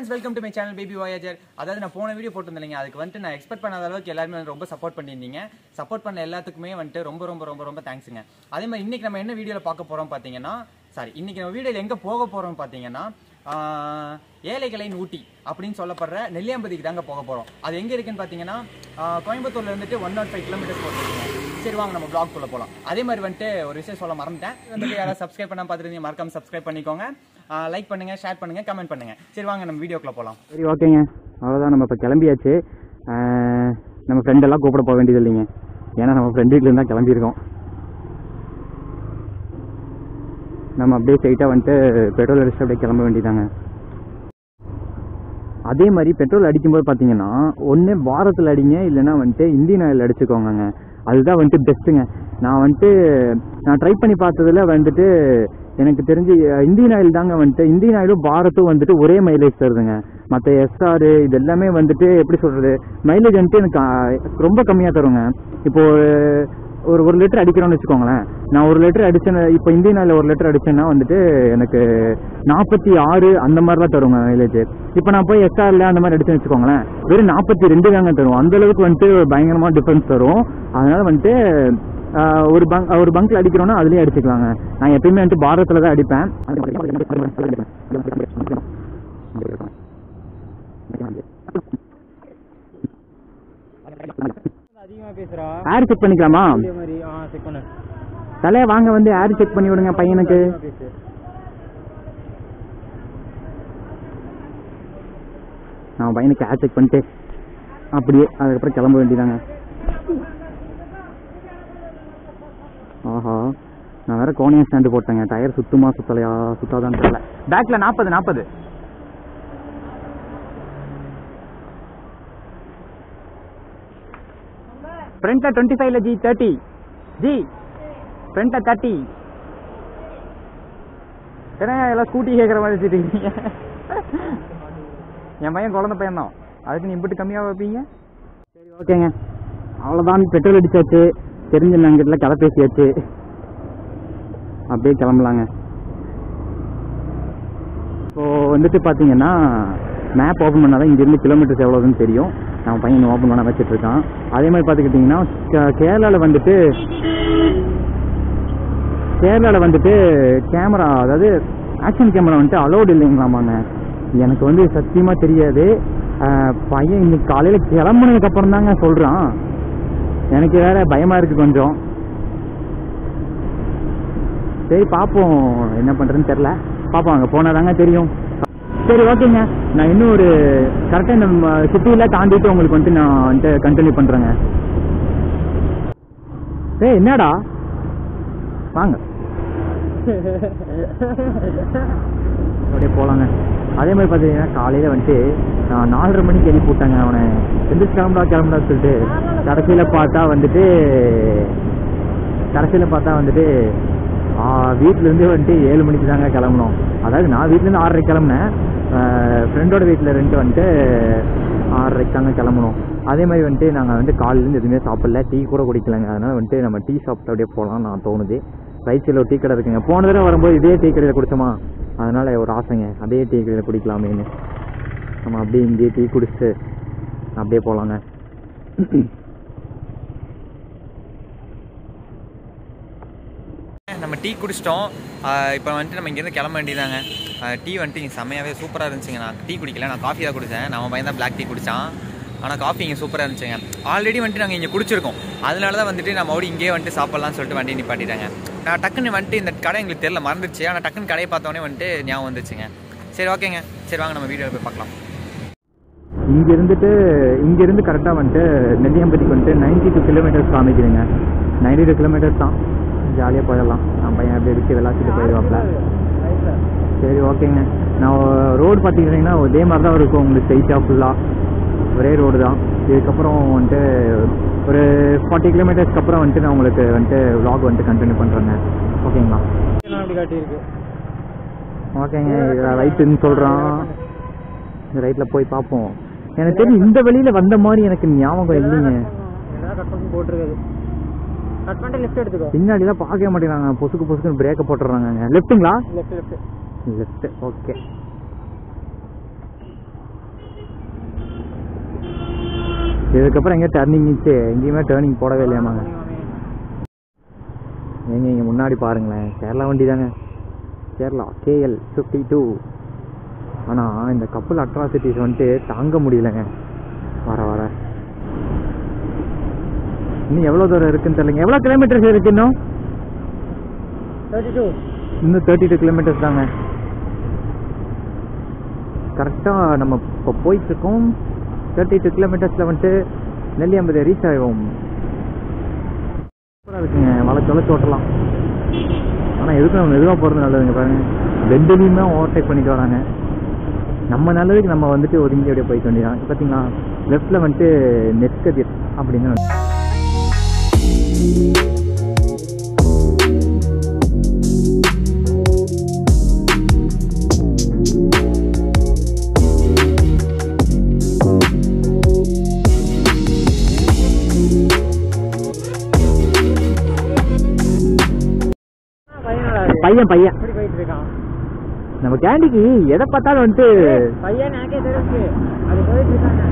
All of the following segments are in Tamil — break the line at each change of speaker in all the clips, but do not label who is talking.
Friends welcome to my channel baby voyager அதாவது நான் போன வீடியோ போட்டிருந்தேன் அதுக்கு வந்துட்டு நான் எக்ஸ்பெக்ட் பண்ணாத அளவுக்கு எல்லாருமே வந்து ரொம்ப சப்போர்ட் பண்ணியிருந்தீங்க சப்போர்ட் பண்ண எல்லாத்துக்குமே வந்துட்டு ரொம்ப ரொம்ப ரொம்ப ரொம்ப தேங்க்ஸுங்க அதே மாதிரி இன்னைக்கு நம்ம என்ன வீடியோவில் பார்க்க போறோம் பார்த்தீங்கன்னா சாரி இன்னைக்கு நம்ம வீடியோவில் எங்கே போக போறோம் பார்த்தீங்கன்னா ஆஹ், ஏழைகளின் ஊட்டி அப்படின்னு சொல்லப்படுற நெல்லியாம்பதிக்கு தாங்க போக போறோம் அது எங்க இருக்குன்னு பார்த்தீங்கன்னா ஆஹ், கோயம்புத்தூர்ல இருந்துட்டு ஒன் நாட் ஃபைவ் கிலோமீட்டர்ஸ் போட்டுருக்கீங்க சரி வாங்க நம்ம vlog குள்ள போகலாம் அதே மாதிரி வந்துட்டு ஒரு விஷயம் சொல்ல மறந்துட்டேன் வந்துட்டு யாராவது சப்ஸ்கிரைப் பண்ண பார்த்துருந்தீங்க மறக்காம சப்ஸ்கிரைப் பண்ணிக்கோங்க லைக் பண்ணுங்க ஷேர் பண்ணுங்க கமெண்ட் பண்ணுங்க சரி வாங்க நம்ம வீடியோக்குள்ள போகலாம்
சரி ஓகேங்க அவ்வளோதான் நம்ம இப்போ கிளம்பியாச்சு ஆஹ் நம்ம ஃப்ரெண்டெல்லாம் கூப்பிட போக வேண்டியது இல்லைங்க ஏன்னா நம்ம ஃப்ரெண்ட் வீட்டில் இருந்தால் கிளம்பியிருக்கோம் நம்ம அப்படியே ஸ்ட்ரைட்டாக வந்துட்டு பெட்ரோல் அடிச்சுட்டு அப்படியே கிளம்ப வேண்டியதாங்க அதே மாதிரி பெட்ரோல் அடிக்கும்போது பார்த்தீங்கன்னா ஒன்று வாரத்தில் அடிங்க இல்லைன்னா வந்துட்டு இந்தியன் ஆயில் அடிச்சுக்கோங்கங்க அதுதான் வந்துட்டு பெஸ்ட்டுங்க நான் வந்துட்டு நான் ட்ரை பண்ணி பார்த்ததுல வந்துட்டு எனக்கு தெரிஞ்சு அஹ், இந்தியன் ஆயில் தாங்க வந்துட்டு இந்தியன் ஆயிலும் பாரத்தும் வந்துட்டு ஒரே மைலேஜ் தருதுங்க மற்ற எஸ்ஆர் இது எல்லாமே வந்துட்டு எப்படி சொல்கிறது மைலேஜ் வந்துட்டு எனக்கு அஹ், ரொம்ப கம்மியாக தருங்க இப்போ ஒரு- ஒரு ஒரு லிட்டர் அடிக்கிறோம்னு வச்சுக்கோங்களேன் நான் ஒரு லிட்டர் அடிச்சேன் இப்போ இந்தியன் ஆயில் ஒரு லிட்டர் அடிச்சேன்னா வந்துட்டு எனக்கு நாற்பத்தி ஆறு அந்த மாதிரிலாம் தருங்க மைலேஜ் இப்போ நான் போய் எஸ்ஆர்ல அந்த மாதிரி அடிச்சேன்னு வச்சுக்கோங்களேன் வெறும் நாற்பத்தி ரெண்டு தாங்க தரும் அந்த அளவுக்கு வந்துட்டு பயங்கரமாக டிஃபரன்ஸ் தரும் அதனால வந்துட்டு ஆஹ், ஒரு பங்க் ஒரு பங்க்ல அடிக்கிறோம்னா அதுலயே அடிச்சுக்கலாங்க நான் எப்பயுமே வந்துட்டு பாரத்தில் தான் அடிப்பேன்
அதிகமா பேசுறா
ஏர் செக் பண்ணிக்கலாமா
இதே மாதிரி ஆ செக் பண்ணு
தலையை வாங்க வந்து ஏர் செக் பண்ணி விடுங்க பையனுக்கு
அதிகமா பேசு
நான் பையனுக்கு ஏர் செக் பண்ணிட்டு அப்படியே அதுக்கப்புறம் கிளம்ப வேண்டியதாங்க ஆஹா நான் வேற கோனியம் ஸ்டாண்டு போட்டேங்க டயர் சுத்துமா சுத்தலையா சுத்தாதான்னு தெரியல பேக்ல நாற்பது நாற்பது ஃப்ரண்ட்ல டுவெண்ட்டி ஃபைவ்ல ஜி தேர்ட்டி ஜி ஃப்ரண்ட்ல தேர்ட்டி ஏன்னா எல்லாம் ஸ்கூட்டி கேட்குற மாதிரி வச்சுருக்கீங்க என் பையன் குழந்தை பையன் தான் அதுக்கு நீ இம்பிட்டு கம்மியாக வைப்பீங்க சரி ஓகேங்க அவ்வளோதான் பெட்ரோல் அடிச்சாச்சு தெரிஞ்ச நாங்கிட்ட கதை பேசியாச்சு அப்படியே கிளம்பலாங்க இப்போ வந்துட்டு பார்த்தீங்கன்னா மேப் ஓப்பன் பண்ணால் தான் இங்கேருந்து கிலோமீட்டர்ஸ் எவ்வளோதுன்னு தெரியும் நம்ம பையன் ஓப்பன் பண்ண வச்சுட்டு இருக்கான் அதே மாதிரி பார்த்துக்கிட்டிங்கன்னா கேரளாவில் வந்துட்டு கேரளாவில் வந்துட்டு கேமரா அதாவது ஆக்ஷன் கேமரா வந்துட்டு அலோடு இல்லைங்களாமாங்க எனக்கு வந்து சத்தியமாக தெரியாது ஆஹ் பையன் இன்னைக்கு காலையில் கிளம்புனதுக்கு அப்புறம் தாங்க சொல்கிறான் எனக்கு வேற பயமாக இருக்குது கொஞ்சம் சரி பார்ப்போம் என்ன பண்ணுறதுன்னு தெரில பார்ப்போம் அங்கே போனால் தாங்க தெரியும் சரி ஓகேங்க நான் இன்னும் ஒரு கரெக்டாக இந்த சிட்டியில் தாண்டிட்டு உங்களுக்கு வந்துட்டு நான் வந்துட்டு கண்டினியூ பண்ணுறேங்க ஏய் என்னடா வாங்க அப்படியே போகலாங்க அதே மாதிரி பார்த்தீங்கன்னா காலையில் வந்துட்டு நான் நாலரை மணிக்கு எழுப்பி விட்டாங்க அவனை எந்திரிச்சு கிளம்புடா கிளம்புடா சொல்லிட்டு கடைசியில் பார்த்தா வந்துட்டு கடைசியில் பார்த்தா வந்துட்டு ஆ, வீட்டிலேருந்து வந்துட்டு ஏழு மணிக்கு தாங்க கிளம்பணும் அதாவது நான் வீட்டிலேருந்து ஆறரை கிளம்புனேன் ஃப்ரெண்டோட வீட்டில் இருந்து வந்துட்டு ஆறரைக்கு தாங்க கிளம்பணும் அதே மாதிரி வந்துட்டு நாங்கள் வந்து காலையிலேருந்து எதுவுமே சாப்பிடல டீ கூட குடிக்கலங்க அதனால் வந்துட்டு நம்ம டீ சாப்பிட்டு அப்படியே போகலாம் நான் தோணுது ரைட் சைடில் ஒரு டீ கடை இருக்குங்க போன தடவை வரும்போது இதே டீ கடையில் குடிச்சோமா அதனால் ஒரு ஆசைங்க அதே டீ கடையில் குடிக்கலாமேன்னு நம்ம அப்படியே இங்கேயே டீ குடிச்சிட்டு அப்படியே போகலாங்க
நம்ம டீ குடிச்சிட்டோம் இப்போ வந்துட்டு நம்ம இங்கேருந்து கிளம்ப வேண்டியதாங்க டீ வந்துட்டு இங்கே செம்மையாகவே சூப்பராக இருந்துச்சுங்க நான் டீ குடிக்கல நான் காஃபி தான் குடித்தேன் நம்ம பையன் தான் பிளாக் டீ குடித்தான் ஆனால் காஃபி இங்கே சூப்பராக இருந்துச்சுங்க ஆல்ரெடி வந்துட்டு நாங்கள் இங்கே குடிச்சிருக்கோம் அதனால தான் வந்துட்டு நம்ம மறுபடியும் இங்கேயே வந்துட்டு சாப்பிட்லாம்னு சொல்லிட்டு வண்டி நிப்பாட்டிட்டாங்க நான் டக்குன்னு வந்துட்டு இந்த கடை எங்களுக்கு தெரியல மறந்துச்சு ஆனால் டக்குன்னு கடையை பார்த்தோன்னே வந்துட்டு ஞாபகம் வந்துச்சுங்க சரி ஓகேங்க சரி வாங்க நம்ம வீடியோவில் போய் பார்க்கலாம்
இங்க இருந்துட்டு இங்க இருந்து கரெக்டாக வந்துட்டு நெல்லியம்பதிக்கு வந்துட்டு நைன்டி டூ கிலோமீட்டர்ஸ் காமிக்குதுங்க நைன்டி டூ கிலோமீட்டர்ஸ் தான் ஜாலியாக போயிடலாம் நான் பையன் அப்படி அடிச்சு விளாசிட்டு போயிடுவாப்ல சரி ஓகேங்க நான் ரோடு பார்த்துக்கிட்டிங்கன்னா இதே மாதிரி தான் இருக்கும் உங்களுக்கு ஸ்ட்ரைட்டாக ஃபுல்லாக ஒரே ரோடு தான் இதுக்கப்புறம் வந்துட்டு ஒரு ஃபார்ட்டி கிலோமீட்டர்ஸ்க்கு அப்புறம் வந்துட்டு நான் உங்களுக்கு வந்துட்டு vlog வந்துட்டு கண்டினியூ பண்ணுறேங்க ஓகேங்களா
இதெல்லாம் அப்படி காட்டியிருக்கு
ஓகேங்க இதில் ரைட்டுன்னு சொல்கிறான் இந்த ரைட்டில் போய் பார்ப்போம் எனக்கு தெரியும் இந்த வழியில் வந்த மாதிரி எனக்கு ஞாபகம் இல்லைங்க
எல்லாம் கட் பண்ணி போட்டிருக்குது கட் பண்ணிட்டு லெஃப்ட் எடுத்துக்கோ
பின்னாடிலாம் பார்க்கவே மாட்டேங்கிறாங்க பொசுக்கு பொசுக்குன்னு பிரேக்கை போட்டுறாங்க லெஃப்ட்டுங்களா
லெஃப்ட் லெஃப்ட்
லெஃப்ட் ஓகே இதுக்கப்புறம் எங்கே டர்னிங் இருந்துச்சு எங்கேயுமே டேர்னிங் போடவே இல்லையாமாங்க எங்க இங்கே முன்னாடி பாருங்களேன் கேரளா வண்டி தாங்க கேரளா கேஎல் ஃபிஃப்டி டூ ஆனால் இந்த கப்பல் அட்ராசிட்டிஸ் வந்துட்டு தாங்க முடியலங்க வர வர இன்னும் எவ்வளோ தூரம் இருக்குன்னு தெரியலங்க எவ்வளோ கிலோமீட்டர்ஸ் இருக்கு இன்னும்
தேர்ட்டி டூ
இன்னும் தேர்ட்டி டூ கிலோமீட்டர்ஸ் தாங்க கரெக்டாக நம்ம இப்போ போயிட்டுருக்கோம் தேர்ட்டி டூ கிலோமீட்டர்ஸில் வந்துட்டு நெல்லியம்பதி ரீச் ஆகிடுவோம் சூப்பராக இருக்குங்க வளைச்சு வளைச்சு ஓட்டலாம் ஆனால் எதுக்கு நம்ம மெதுவாக போகிறது நல்லதுங்க பாருங்க ரெண்டுலேயுமே ஓவர்டேக் பண்ணிட்டு வராங்க நம்ம நல்லதுக்கு நம்ம வந்துட்டு ஒதுங்கி அப்படியே போய்க்க வேண்டியதான் பார்த்தீங்களா லெஃப்ட்டில் வந்துட்டு நெற்கதிர் அப்படின்னு
பையனோட
பையன் பையன்
எப்படி போயிட்டு இருக்கான்
நம்ம கேண்டிக்கு எதை பார்த்தாலும் வந்துட்டு
பையன் எனக்கே தெரிஞ்சு அது போயிட்டு இருக்காங்க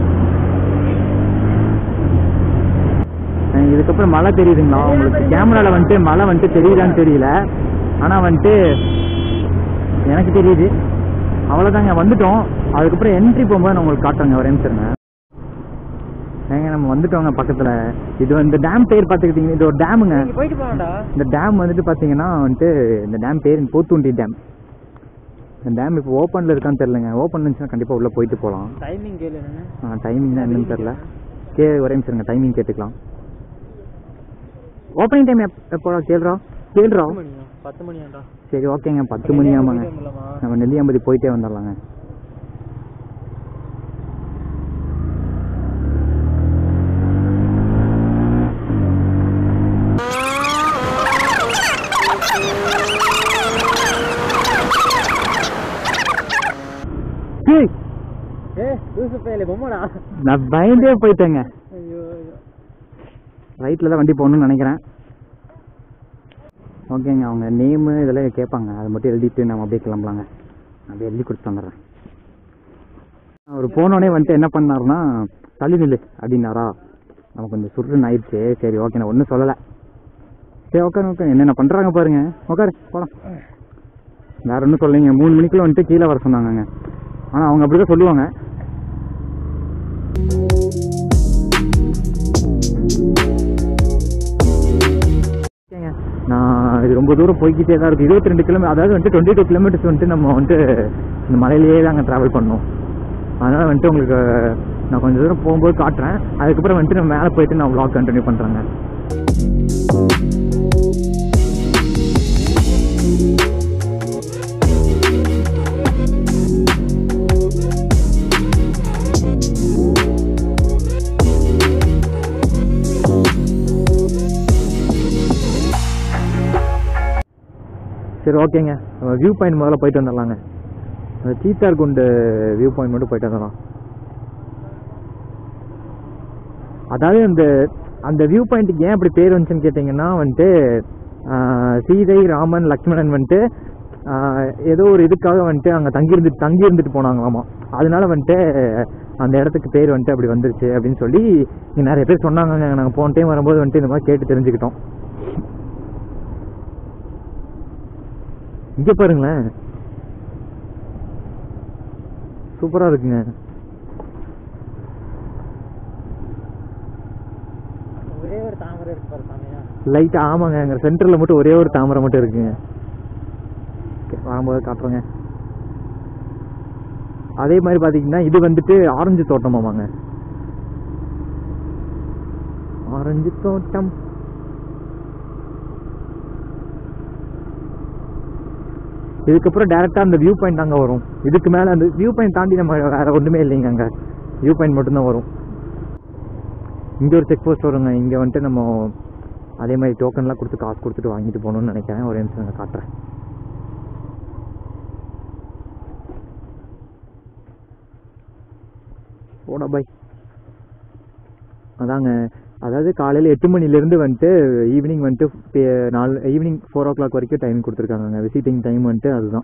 அஹ் இதுக்கப்புறம் மழை தெரியுதுங்களா உங்களுக்கு கேமரால வந்துட்டு மழை வந்துட்டு தெரியுதான்னு தெரியல ஆனா வந்துட்டு எனக்கு தெரியுது அவ்வளோதாங்க வந்துட்டோம் அதுக்கப்புறம் என்ட்ரி போகும்போது நான் உங்களுக்கு காட்டுறேங்க ஒரே நிமிஷம் ஏங்க நம்ம வந்துட்டோங்க பக்கத்துல இது வந்து டேம் பேர் பார்த்துக்கிட்டீங்க இது ஒரு டேமுங்க
நீங்க போயிட்டு போகணும்டா
இந்த டேம் வந்துட்டு பார்த்தீங்கன்னா வந்துட்டு இந்த டேம் பேர் போத்தூண்டி டேம் இந்த டேம் இப்போ ஓப்பனில் இருக்கான்னு தெரிலங்க ஓப்பன் இருந்துச்சுன்னா கண்டிப்பாக உள்ளே போயிட்டு போகலாம்
டைமிங் கேளு என்னன்னு
டைமிங் தான் என்னன்னு தெரில கே ஒரே நிமிஷம் டைமிங் கேட்டுக்கலாம் ஓப்பனிங் டைம் எப்போ கேள்றா கேள்றா
பத்து மணியா பத்து மணியாண்டா
சரி ஓகேங்க பத்து மணி ஆமாங்க நம்ம நெல்லியாம்பதி போயிட்டே வந்துடலாங்க ஏய்,
ஏ லூசு பேலே பொம்மடா
நான் பயந்தே போயிட்டேங்க
ஐயோ ஐயோ.
ரைட்டில் தான் வண்டி போகணும்னு நினைக்கிறேன் ஓகேங்க அவங்க நேமு இதெல்லாம் கேட்பாங்க அதை மட்டும் எழுதிட்டு நம்ம அப்படியே கிளம்பலாங்க நான் அப்படியே எழுதி கொடுத்து வந்துடுறேன் அவர் போனோடனே வந்துட்டு என்ன பண்ணாருன்னா தள்ளி நில்லு அப்படின்னாரா நமக்கு கொஞ்சம் சுருன்னு ஆயிடுச்சு சரி ஓகே நான் ஒன்றும் சொல்லலை சரி உட்காரு உட்காரு என்னென்ன பண்ணுறாங்க பாருங்க உட்காரு போகலாம் வேற ஒன்றும் சொல்லைங்க மூணு மணிக்குள்ள வந்துட்டு கீழே வர சொன்னாங்கங்க ஆனால் அவங்க அப்படி தான் சொல்லுவாங்க ஓகேங்க நான் இது ரொம்ப தூரம் போய்கிட்டே தான் இருக்கு இருபத்தி ரெண்டு கிலோமீட்டர் அதாவது வந்துட்டு டுவெண்ட்டி டூ கிலோமீட்டர்ஸ் வந்துட்டு நம்ம வந்துட்டு இந்த மலையிலேயே தாங்க ட்ராவல் பண்ணோம் அதனால் வந்துட்டு உங்களுக்கு நான் கொஞ்சம் தூரம் போகும்போது காட்டுறேன் அதுக்கப்புறம் வந்துட்டு நான் மேலே போயிட்டு நான் vlog கண்டினியூ பண்ணுறேங்க சரி ஓகேங்க வியூ பாயிண்ட் முதல்ல போயிட்டு வந்துடலாங்க அந்த சீத்தார் குண்டு வியூ பாயிண்ட் மட்டும் போயிட்டு வந்துடலாம் அதாவது அந்த அந்த வியூ பாயிண்ட்டுக்கு ஏன் அப்படி பேர் வந்துச்சுன்னு கேட்டிங்கன்னா வந்துட்டு ஆஹ், சீதை ராமன் லக்ஷ்மணன் வந்துட்டு ஆஹ், ஏதோ ஒரு இதுக்காக வந்துட்டு அங்கே தங்கியிருந்து தங்கி இருந்துட்டு போனாங்களாமா அதனால வந்துட்டு அந்த இடத்துக்கு பேர் வந்துட்டு அப்படி வந்துருச்சு அப்படின்னு சொல்லி இங்கே நிறைய பேர் சொன்னாங்க நாங்கள் போன டைம் வரும்போது வந்துட்டு இந்த மாதிரி கேட்டு தெரிஞ்சுக்கிட்டோம் இங்க பாருங்களேன் சூப்பரா இருக்குங்க
ஒரே ஒரு தாமரை இருக்கு பாரு சாமியா
லைட்டா ஆமாங்க அங்க சென்டர்ல மட்டும் ஒரே ஒரு தாமரை மட்டும் இருக்குங்க Okay, வரும்போது காட்டுறேங்க அதே மாதிரி பாத்தீங்கன்னா இது வந்துட்டு ஆரஞ்சு தோட்டமாமாங்க ஆரஞ்சு தோட்டம் இதுக்கப்புறம் டேரெக்டாக அந்த வியூ பாயிண்ட் அங்கே வரும் இதுக்கு மேலே அந்த வியூ பாயிண்ட் தாண்டி நம்ம வேற ஒன்றுமே இல்லைங்க அங்கே வியூ பாயிண்ட் மட்டும்தான் வரும் இங்கே ஒரு செக் போஸ்ட் வருங்க இங்கே வந்துட்டு நம்ம அதே மாதிரி டோக்கன்லாம் கொடுத்து காசு கொடுத்துட்டு வாங்கிட்டு போகணும்னு நினைக்கிறேன் ஒரே நிமிஷம் நான் காட்டுறேன் போடா பாய் அதாங்க அதாவது காலையில் எட்டு மணிலேருந்து வந்துட்டு ஈவினிங் வந்துட்டு பே- நாலு ஈவினிங் ஃபோர் ஓ கிளாக் வரைக்கும் டைம் கொடுத்துருக்காங்க விசிட்டிங் டைம் வந்துட்டு அதுதான்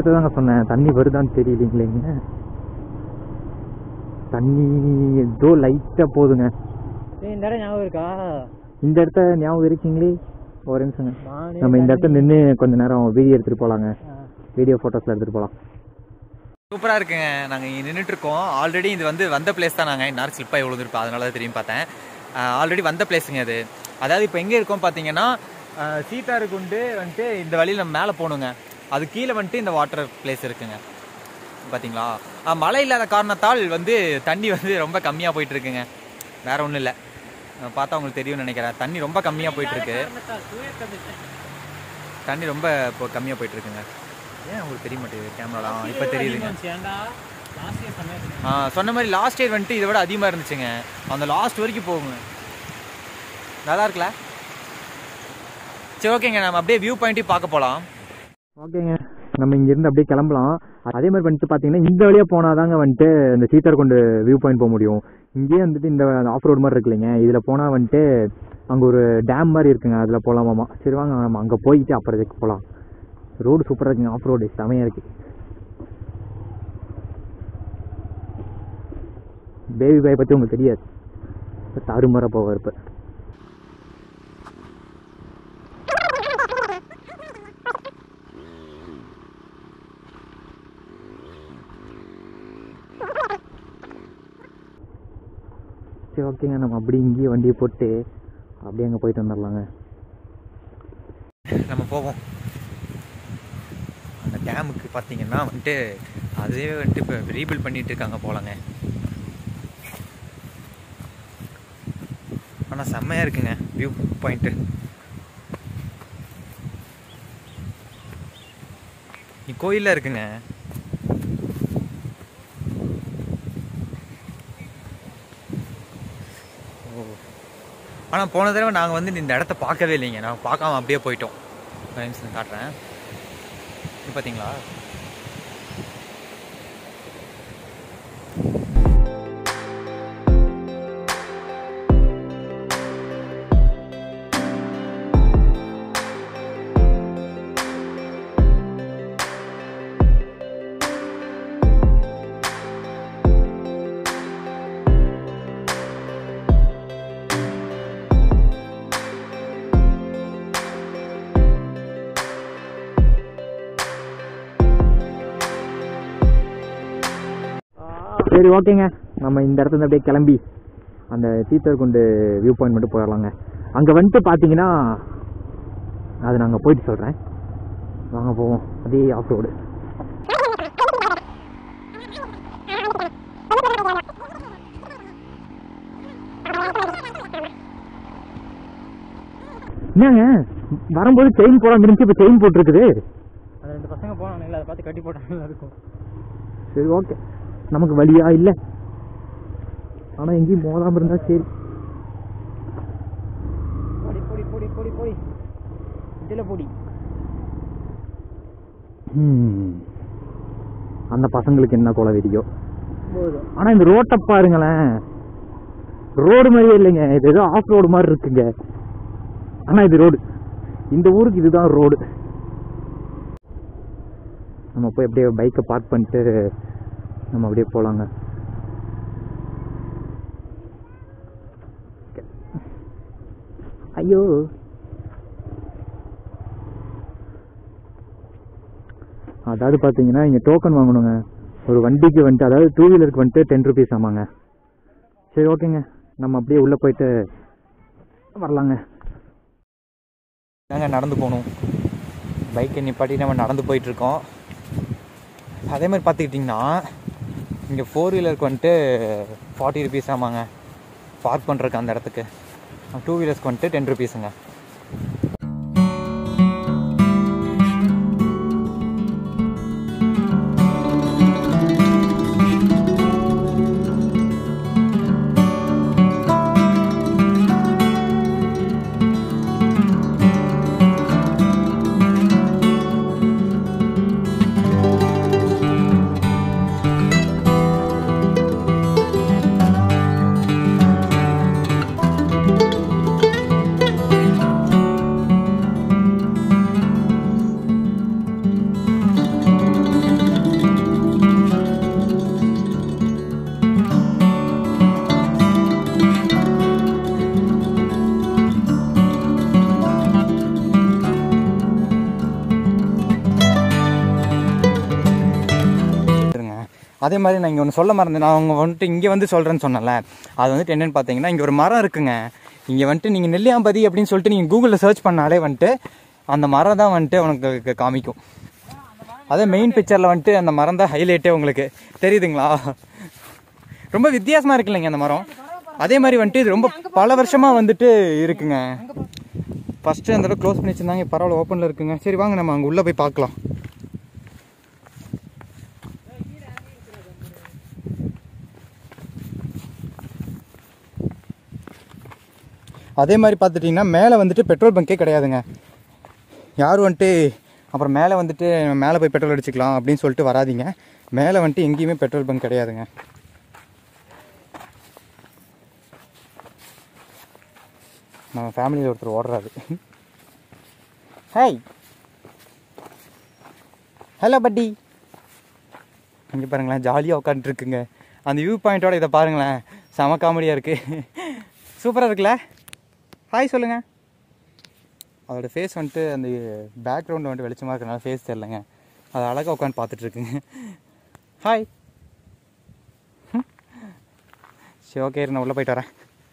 இடத்துல தாங்க சொன்னேன் தண்ணி வருதான்னு தெரியலீங்களேங்க தண்ணி ஏதோ லைட்டாக போகுதுங்க
ஏய், இந்த இடம் ஞாபகம் இருக்கா
இந்த இடத்த ஞாபகம் இருக்கீங்களே ஒரு நிமிஷங்க
நானே
நம்ம இந்த இடத்துல நின்று கொஞ்ச நேரம் வீடியோ எடுத்துகிட்டு போகலாங்க
ஆ.
வீடியோ ஃபோட்டோஸில் எடுத்துகிட்டு போகலாம்
சூப்பராக இருக்குங்க நாங்கள் இங்கே நின்றுட்டு இருக்கோம் ஆல்ரெடி இது வந்து வந்த பிளேஸ் தான் நாங்கள் இந்நேரம் ஸ்லிப்பாக விழுந்திருப்போம் அதனால தான் தெரியும் பார்த்தேன் ஆல்ரெடி வந்த பிளேஸுங்க அது அதாவது இப்போ எங்கே இருக்கோம் பார்த்தீங்கன்னா அஹ், சீத்தாருக்குண்டு வந்துட்டு இந்த வழியில் நம்ம மேலே போகணுங்க அது கீழே வந்துட்டு இந்த வாட்டர் பிளேஸ் இருக்குங்க பார்த்தீங்களா அஹ், மழை இல்லாத காரணத்தால் வந்து தண்ணி வந்து ரொம்ப கம்மியாக போயிட்டு இருக்குங்க வேற ஒன்றும் இல்லை பார்த்தா உங்களுக்கு தெரியும்னு நினைக்கிறேன் தண்ணி ரொம்ப கம்மியாக போயிட்டு இருக்கு தண்ணி ரொம்ப இப்போ கம்மியாக போயிட்டு இருக்குங்க ஏன் உங்களுக்கு தெரிய மாட்டேங்குது கேமராலாம் இப்போ தெரியுதுங்க
ஏன்டா லாஸ்ட் இயர் சமயம்
ஆ, சொன்ன மாதிரி லாஸ்ட் இயர் வந்துட்டு இதை விட அதிகமாக இருந்துச்சுங்க அந்த லாஸ்ட் வரைக்கும் போகுங்க நல்லா இருக்குல்ல சரி ஓகேங்க நம்ம அப்படியே வியூ பாயிண்ட்டையும் பார்க்க போகலாம்
ஓகேங்க நம்ம இங்கேருந்து அப்படியே கிளம்பலாம் அதே மாதிரி வந்துட்டு பார்த்தீங்கன்னா இந்த வழியாக போனால் தாங்க வந்துட்டு இந்த சீத்தார் கொண்டு வியூ பாயிண்ட் போக முடியும் இங்கேயே வந்துட்டு இந்த ஆஃப் ரோடு மாதிரி இருக்கு இல்லைங்க இதில் போனால் வந்துட்டு அங்கே ஒரு டேம் மாதிரி இருக்குங்க அதில் போகலாமாமா சரி வாங்க நம்ம அங்கே போயிட்டு அப்புறத்துக்கு போகலாம் ரோடு சூப்பராக இருக்குங்க ஆஃப் ரோடு செமையாக இருக்கு பேபி பாய் பற்றி உங்களுக்கு தெரியாது தாறுமாற போவார் இப்போ சரி ஓகேங்க நம்ம அப்படி இங்கேயே வண்டியை போட்டு அப்படியே அங்கே போயிட்டு வந்துடலாங்க
நம்ம போவோம் அந்த டேமுக்கு பார்த்தீங்கன்னா வந்துட்டு அதே வந்துட்டு இப்போ ரீபில்ட் பண்ணிட்டு இருக்காங்க போலங்க ஆனால் செம்மையாக இருக்குங்க வியூ பாயிண்ட்டு நீ கோயிலில் இருக்குங்க ஓ ஆனால் போன தடவை நாங்கள் வந்து இந்த இடத்த பார்க்கவே இல்லைங்க நாங்கள் பார்க்காம அப்படியே போயிட்டோம் ஒரு நிமிஷம் காட்டுறேன் இது பார்த்தீங்களா
சரி ஓகேங்க நம்ம இந்த இடத்துல இருந்து அப்படியே கிளம்பி அந்த சீத்தர் குண்டு வியூ பாயிண்ட் மட்டும் போயிடலாங்க அங்கே வந்துட்டு பார்த்தீங்கன்னா அது நாங்கள் போயிட்டு சொல்கிறேன் வாங்க போவோம் அதே ஆஃப் ரோடு என்னங்க வரும்போது செயின் போடாம இருந்துச்சு இப்போ செயின் போட்டிருக்குது
அது ரெண்டு பசங்க போனானுங்களே அதை பார்த்து கட்டி போட்டாங்க இருக்கும்
சரி ஓகே நமக்கு வழியா இல்லை ஆனால் எங்கேயும் மோதாமல் இருந்தா சரி
போடி போடி போடி போடி போடி இதில் போடி
ஹம். அந்த பசங்களுக்கு என்ன கொலை விதியோ
போதும்
ஆனால் இந்த ரோட்டை பாருங்களேன் ரோடு மாதிரியே இல்லைங்க இது ஏதோ ஆஃப் ரோடு மாதிரி இருக்குங்க ஆனால் இது ரோடு இந்த ஊருக்கு இதுதான் ரோடு நம்ம போய் அப்படியே பைக்கை பார்க் பண்ணிட்டு நம்ம அப்படியே போகலாங்க ஐயோ அதாவது பார்த்தீங்கன்னா இங்கே டோக்கன் வாங்கணுங்க ஒரு வண்டிக்கு வந்துட்டு அதாவது டூ வீலருக்கு வந்துட்டு டென் ருபீஸ் ஆமாங்க சரி ஓகேங்க நம்ம அப்படியே உள்ளே போயிட்டு வரலாங்க
நாங்கள் நடந்து போகணும் பைக்கை நிப்பாட்டி நம்ம நடந்து போயிட்டுருக்கோம் அதே மாதிரி பார்த்துக்கிட்டிங்கன்னா இங்கே ஃபோர் வீலருக்கு வந்துட்டு ஃபார்ட்டி ருபீஸ் ஆமாங்க பார்க் பண்ணுறக்கு அந்த இடத்துக்கு டூ வீலர்ஸ்க்கு வந்துட்டு டென் ருபீஸுங்க அதே மாதிரி நான் இங்கே ஒன்று சொல்ல மறந்தேன் நான் அவங்க வந்துட்டு இங்கே வந்து சொல்கிறேன்னு சொன்னேன்ல அது வந்துட்டு என்னென்னு பார்த்தீங்கன்னா இங்கே ஒரு மரம் இருக்குங்க இங்கே வந்துட்டு நீங்கள் நெல்லியாம்பதி அப்படின்னு சொல்லிட்டு நீங்கள் கூகுளில் சர்ச் பண்ணாலே வந்துட்டு அந்த மரம் தான் வந்துட்டு உனக்கு காமிக்கும் அதே மெயின் பிக்சரில் வந்துட்டு அந்த மரம் தான் ஹைலைட்டே உங்களுக்கு தெரியுதுங்களா ரொம்ப வித்தியாசமாக இருக்குல்லைங்க அந்த மரம் அதே மாதிரி வந்துட்டு இது ரொம்ப பல வருஷமாக வந்துட்டு இருக்குங்க ஃபஸ்ட்டு அந்த க்ளோஸ் பண்ணி வச்சிருந்தாங்க பரவாயில்ல ஓப்பனில் இருக்குங்க சரி வாங்க நம்ம அங்கே உள்ளே போய் பார்க்கலாம் அதே மாதிரி பார்த்துட்டிங்கன்னா மேலே வந்துட்டு பெட்ரோல் பங்கே கிடையாதுங்க யார் வந்துட்டு அப்புறம் மேலே வந்துட்டு மேலே போய் பெட்ரோல் அடிச்சுக்கலாம் அப்படின்னு சொல்லிட்டு வராதீங்க மேலே வந்துட்டு எங்கேயுமே பெட்ரோல் பங்க் கிடையாதுங்க நம்ம ஃபேமிலியில் ஒருத்தர் ஓடுறாரு ஹாய் ஹலோ பட்டி இங்கே பாருங்களேன் ஜாலியாக உட்காந்துருக்குங்க அந்த வியூ பாயிண்ட்டோட இதை பாருங்களேன் செம காமெடியாக இருக்குது சூப்பராக இருக்குல்ல ஹாய் சொல்லுங்கள் அதோட ஃபேஸ் வந்துட்டு அந்த பேக்ரவுண்ட் வந்துட்டு வெளிச்சமாக இருக்கனால ஃபேஸ் தெரிலங்க அது அழகாக உட்காந்து பார்த்துட்டு இருக்குங்க ஹாய் சரி ஓகே நான் உள்ளே போயிட்டு வரேன்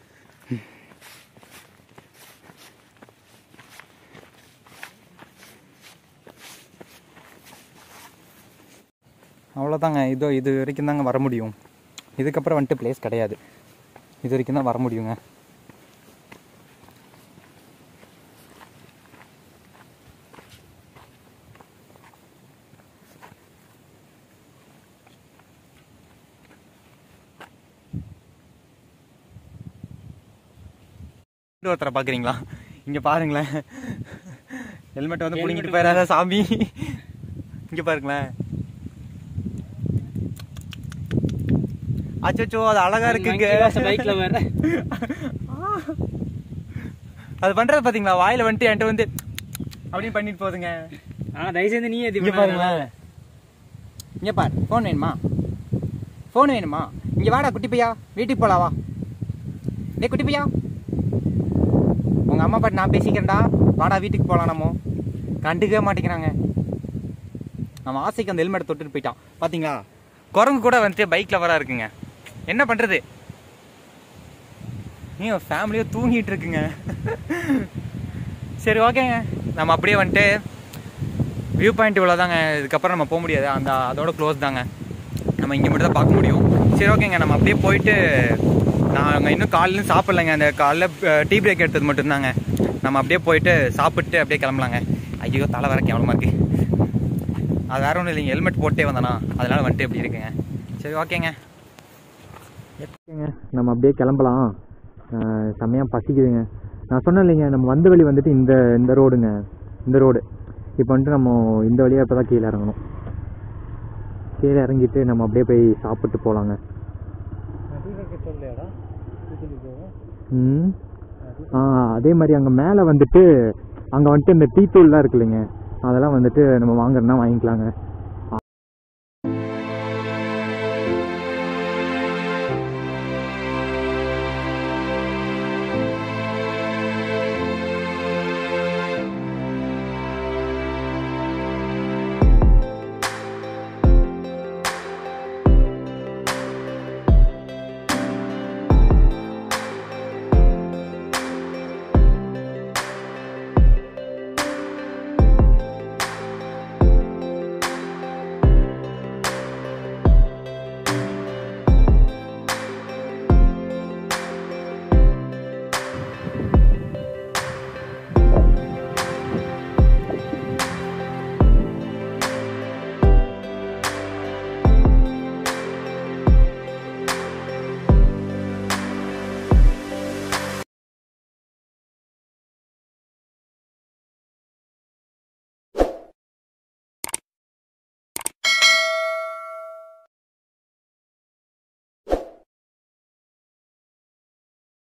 அவ்வளோதாங்க இதோ இது வரைக்கும் தாங்க வர முடியும் இதுக்கப்புறம் வந்துட்டு ப்ளேஸ் கிடையாது இது வரைக்கும் தான் வர முடியுங்க ஒருத்தரை பார்க்குறீங்களா இங்கே பாருங்களேன் ஹெல்மெட் வந்து பிடிங்கிட்டு போயிடாத சாமி இங்கே பாருங்களேன் அச்சோ அது அழகா இருக்குங்க
பைக்ல வர
அது பண்றது பாத்தீங்களா வாயில வந்துட்டு என்கிட்ட வந்து அப்படின்னு பண்ணிட்டு போகுதுங்க
ஆ தயவு செய்து நீ
இங்க பாருங்களேன் இங்க பாரு ஃபோன் வேணுமா ஃபோன் வேணுமா இங்க வாடா குட்டி பையா வீட்டுக்கு போலாம் வா டேய் குட்டி பையா உங்க அம்மா பாட்டு நான் பேசிக்கிறேன்டா வாடா வீட்டுக்கு போலாம் நம்ம கண்டுக்கவே மாட்டேங்கிறாங்க நம்ம ஆசைக்கு அந்த ஹெல்மெட் தொட்டுட்டு போயிட்டான் பாத்தீங்களா குரங்கு கூட வந்துட்டு பைக்ல வரா இருக்குங்க என்ன பண்றது நீ ஃபேமிலியோ தூங்கிட்டு இருக்குங்க சரி ஓகேங்க நம்ம அப்படியே வந்துட்டு வியூ பாயிண்ட் இவ்வளோ தாங்க இதுக்கப்புறம் நம்ம போக முடியாது அந்த அதோட க்ளோஸ் தாங்க நம்ம இங்கே மட்டும் தான் பார்க்க முடியும் சரி ஓகேங்க நம்ம அப்படியே போயிட்டு நாங்கள் இன்னும் காலையிலும் சாப்பிட்லங்க அந்த காலைல டீ பிரேக் எடுத்தது மட்டும்தாங்க நம்ம அப்படியே போயிட்டு சாப்பிட்டு அப்படியே கிளம்பலாங்க ஐயோ தலை வர கேவலமாக இருக்கு அது வேற ஒன்றும் இல்லைங்க ஹெல்மெட் போட்டே வந்தானா அதனால வந்துட்டு எப்படி இருக்குங்க சரி ஓகேங்க
ஓகேங்க நம்ம அப்படியே கிளம்பலாம் அஹ் செம்மையா பசிக்குதுங்க நான் சொன்னேன் இல்லைங்க நம்ம வந்த வழி வந்துட்டு இந்த இந்த ரோடுங்க இந்த ரோடு இப்போ வந்துட்டு நம்ம இந்த வழியாக இப்போ தான் கீழே இறங்கணும் கீழே இறங்கிட்டு நம்ம அப்படியே போய் சாப்பிட்டு போகலாங்க
சொல்லையாடா
ம் ஆ அதே மாதிரி அங்கே மேலே வந்துட்டு அங்கே வந்துட்டு இந்த டீ தூள்லாம் இருக்கு இல்லைங்க அதெல்லாம் வந்துட்டு நம்ம வாங்குறதுனா வாங்கிக்கலாங்க